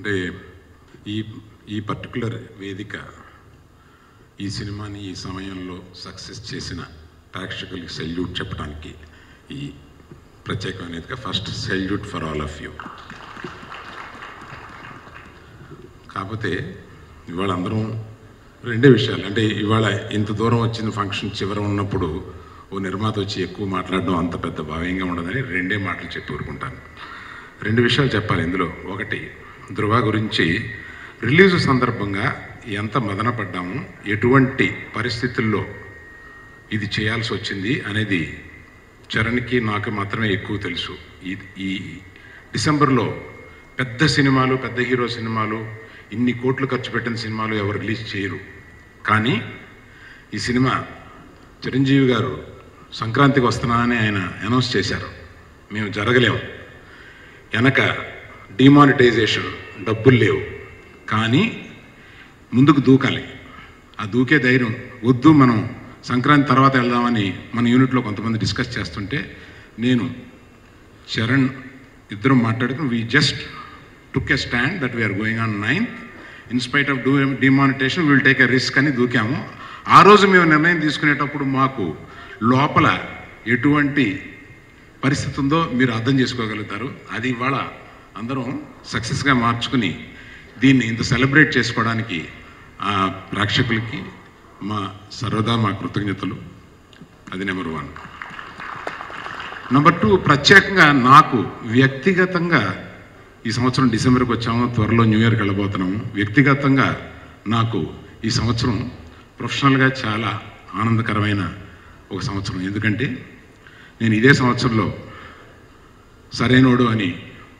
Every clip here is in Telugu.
అంటే ఈ ఈ పర్టికులర్ వేదిక ఈ సినిమాని ఈ సమయంలో సక్సెస్ చేసిన ప్రేక్షకులకి సెల్యూట్ చెప్పడానికి ఈ ప్రత్యేకమైన వేదిక first salute for all of you కాకపోతే ఇవాళ అందరం రెండే విషయాలు అంటే ఇవాళ ఇంత దూరం వచ్చిన ఫంక్షన్ చివర ఉన్నప్పుడు ఓ నిర్మాత వచ్చి ఎక్కువ మాట్లాడడం అంత పెద్ద భావ్యంగా ఉండదని రెండే మాటలు చెప్పి ఊరుకుంటాను రెండు విషయాలు చెప్పాలి ఇందులో ఒకటి ధృవ గురించి రిలీజ్ సందర్భంగా ఎంత మదన పడ్డాము ఎటువంటి పరిస్థితుల్లో ఇది చేయాల్సి వచ్చింది అనేది చరణ్కి నాకు మాత్రమే ఎక్కువ తెలుసు ఈ ఈ డిసెంబర్లో పెద్ద సినిమాలు పెద్ద హీరో సినిమాలు ఇన్ని కోట్లు ఖర్చు పెట్టిన సినిమాలు ఎవరు రిలీజ్ చేయరు కానీ ఈ సినిమా చిరంజీవి గారు సంక్రాంతికి వస్తున్నా అని ఆయన అనౌన్స్ చేశారు మేము జరగలేము వెనక డిమానిటైజేషన్ డబ్బులు లేవు కానీ ముందుకు దూకాలి ఆ దూకే ధైర్యం వద్దు మనం సంక్రాంతి తర్వాత వెళ్దామని మన యూనిట్లో కొంతమంది డిస్కస్ చేస్తుంటే నేను చరణ్ ఇద్దరం మాట్లాడుకుని we just took a stand that we are going on ninth in spite of the demonetisation will take a risk అని దూకాము ఆ రోజు మేము నిర్ణయం తీసుకునేటప్పుడు మాకు లోపల ఎటువంటి పరిస్థితి ఉందో మీరు అర్థం చేసుకోగలుగుతారు అది ఇవాళ అందరం సక్సెస్గా మార్చుకుని దీన్ని ఇంత సెలబ్రేట్ చేసుకోవడానికి ఆ ప్రేక్షకులకి మా సర్వదా మా కృతజ్ఞతలు అది నెంబర్ వన్ నెంబర్ టూ ప్రత్యేకంగా నాకు వ్యక్తిగతంగా ఈ సంవత్సరం డిసెంబర్కి వచ్చాము త్వరలో న్యూ ఇయర్కి వెళ్ళబోతున్నాము వ్యక్తిగతంగా నాకు ఈ సంవత్సరం ప్రొఫెషనల్గా చాలా ఆనందకరమైన ఒక సంవత్సరం ఎందుకంటే నేను ఇదే సంవత్సరంలో సరైనోడు అని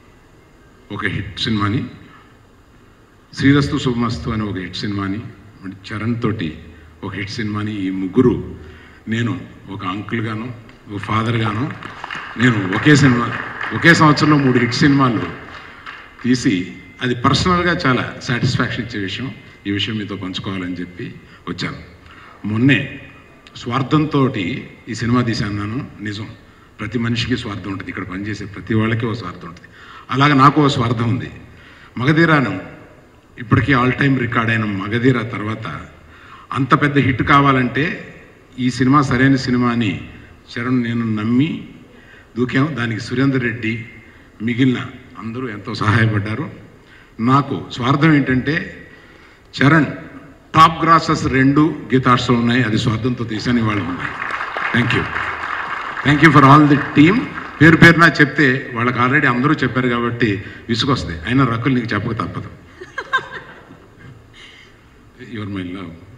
ఒక హిట్ సినిమాని శ్రీరస్తు శుభమస్తు అని ఒక హిట్ సినిమాని మరి చరణ్ తోటి ఒక హిట్ సినిమాని ఈ ముగ్గురు నేను ఒక అంకుల్ గాను ఒక ఫాదర్ గాను నేను ఒకే సినిమా ఒకే సంవత్సరంలో మూడు హిట్ సినిమాలు తీసి అది పర్సనల్గా చాలా సాటిస్ఫాక్షన్ ఇచ్చే విషయం ఈ విషయం మీతో పంచుకోవాలని చెప్పి వచ్చాను మొన్నే స్వార్థంతో ఈ సినిమా తీశాను నిజం ప్రతి మనిషికి స్వార్థం ఉంటుంది ఇక్కడ పనిచేసే ప్రతి వాళ్ళకి ఓ స్వార్థం ఉంటుంది అలాగే నాకు ఓ స్వార్థం ఉంది మగధీరాను ఇప్పటికీ ఆల్ టైమ్ రికార్డ్ అయిన మగధీర తర్వాత అంత పెద్ద హిట్ కావాలంటే ఈ సినిమా సరైన సినిమా అని చరణ్ నేను నమ్మి దూకాం దానికి సురేందర్ రెడ్డి మిగిలిన అందరూ ఎంతో సహాయపడ్డారు నాకు స్వార్థం ఏంటంటే చరణ్ టాప్ గ్రాసెస్ రెండు గీతార్ట్స్లో ఉన్నాయి అది స్వార్థంతో తీసాను ఇవాళ ఉన్నాయి thank you thank you for all the team పేరు పేరున చెప్తే వాళ్ళకి ఆల్రెడీ అందరూ చెప్పారు కాబట్టి విసుగొస్తుంది అయినా రకులు నీకు చెప్పక తప్పదు యువర్ మై లవ్